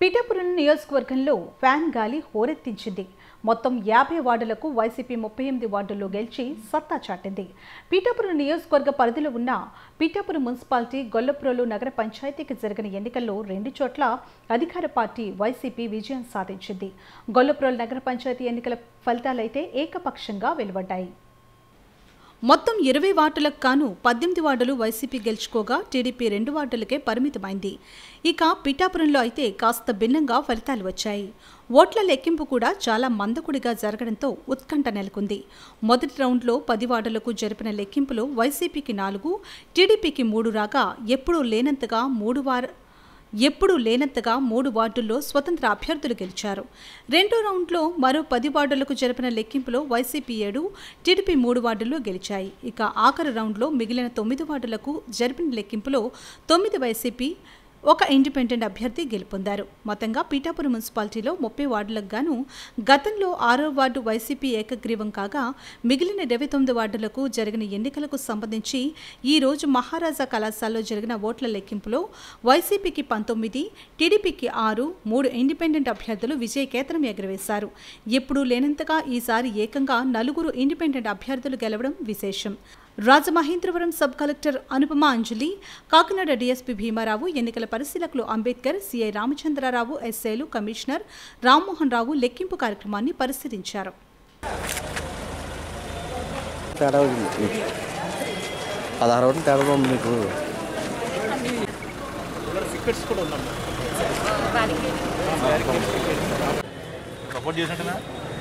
పిఠాపురం నియోజకవర్గంలో ఫ్యాన్ గాలి హోరెత్తించింది మొత్తం యాభై వార్డులకు వైసీపీ ముప్పై ఎనిమిది వార్డుల్లో గెలిచి సత్తా చాటింది పీఠాపురం నియోజకవర్గ పరిధిలో ఉన్న పీఠాపురం మున్సిపాలిటీ గొల్లప్రోలు నగర పంచాయతీకి జరిగిన ఎన్నికల్లో రెండు చోట్ల అధికార పార్టీ వైసీపీ విజయం సాధించింది గొల్లప్రోలు నగర పంచాయతీ ఎన్నికల ఫలితాలైతే ఏకపక్షంగా వెలువడ్డాయి మొత్తం ఇరవై వార్డులకు గాను పద్దెనిమిది వార్డులు వైసీపీ గెలుచుకోగా టీడీపీ రెండు వార్డులకే పరిమితమైంది ఇక పిఠాపురంలో అయితే కాస్త భిన్నంగా ఫలితాలు వచ్చాయి ఓట్ల లెక్కింపు కూడా చాలా మందకుడిగా జరగడంతో ఉత్కంఠ నెలకొంది మొదటి రౌండ్లో పది వార్డులకు జరిపిన లెక్కింపులో వైసీపీకి నాలుగు టీడీపీకి మూడు రాగా ఎప్పుడూ లేనంతగా మూడు వార ఎప్పుడూ లేనంతగా మూడు వార్డుల్లో స్వతంత్ర అభ్యర్థులు గెలిచారు రెండో రౌండ్లో మరో పది వార్డులకు జరిపిన లెక్కింపులో వైసీపీ ఏడు టీడీపీ మూడు వార్డుల్లో గెలిచాయి ఇక ఆఖరి రౌండ్లో మిగిలిన తొమ్మిది వార్డులకు జరిపిన లెక్కింపులో తొమ్మిది వైసీపీ ఒక ఇండిపెండెంట్ అభ్యర్థి గెలుపొందారు మొత్తంగా పీఠాపురం మున్సిపాలిటీలో ముప్పై వార్డులకు గాను గతంలో ఆరో వార్డు వైసీపీ ఏకగ్రీవం కాగా మిగిలిన ఇరవై తొమ్మిది వార్డులకు జరిగిన ఎన్నికలకు సంబంధించి ఈ రోజు మహారాజా కళాశాలలో జరిగిన ఓట్ల లెక్కింపులో వైసీపీకి పంతొమ్మిది టీడీపీకి ఆరు మూడు ఇండిపెండెంట్ అభ్యర్థులు విజయకేతనం ఎగురవేశారు ఎప్పుడూ లేనంతగా ఈసారి ఏకంగా నలుగురు ఇండిపెండెంట్ అభ్యర్థులు గెలవడం విశేషం Rajamahendravaram sub collector Anupama Anjali Kakinada DSP Bhimarao ఎన్నికల పరిశీలకులు అంబేద్కర్ సిఐ రామచంద్రారావు ఎస్ఐలు కమిషనర్ రామ్మోహన్ రావు లెక్కింపు కార్యక్రమాన్ని పరిశీలించారు తేడా ఉంది పదహారు రోజులు తేడా ఉంది మీకు సపోర్ట్ చేసినట్టునా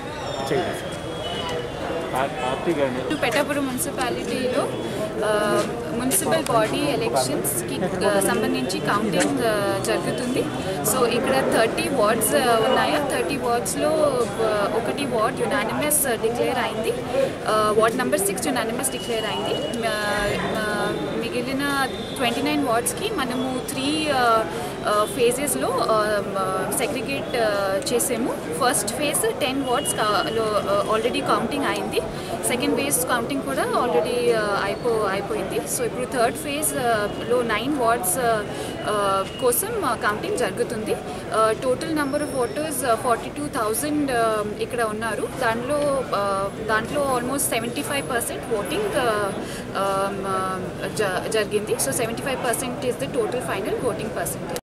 టు పెటాపురం మున్సిపాలిటీలో ఆ, మున్సిపల్ బాడీ ఎలక్షన్స్కి ఆ, సంబంధించి కౌంటింగ్ ఆ, జరుగుతుంది సో ఇక్కడ థర్టీ వార్డ్స్ ఆ, ఉన్నాయి థర్టీ వార్డ్స్లో ఒకటి వార్డ్ యునానిమస్ డిక్లేర్ అయింది ఆ, ward number six unanimous declare అయింది ఆ, ఆ, మిగిలిన ట్వంటీ నైన్ వార్డ్స్కి మనము త్రీ ఫేజెస్లో సెగ్రిగేట్ చేసాము ఫస్ట్ ఫేజ్ టెన్ వార్డ్స్ లో ఆల్రెడీ కౌంటింగ్ అయింది సెకండ్ ఫేజ్ కౌంటింగ్ కూడా ఆల్రెడీ అయిపో అయిపోయింది సో ఇప్పుడు థర్డ్ ఫేజ్ లో నైన్ వార్డ్స్ కోసం కౌంటింగ్ జరుగుతుంది total number of voters forty two thousand ఇక్కడ ఉన్నారు దాంట్లో uh, దాంట్లో almost seventy five percent voting జరిగింది so seventy five percent is the total final voting percentage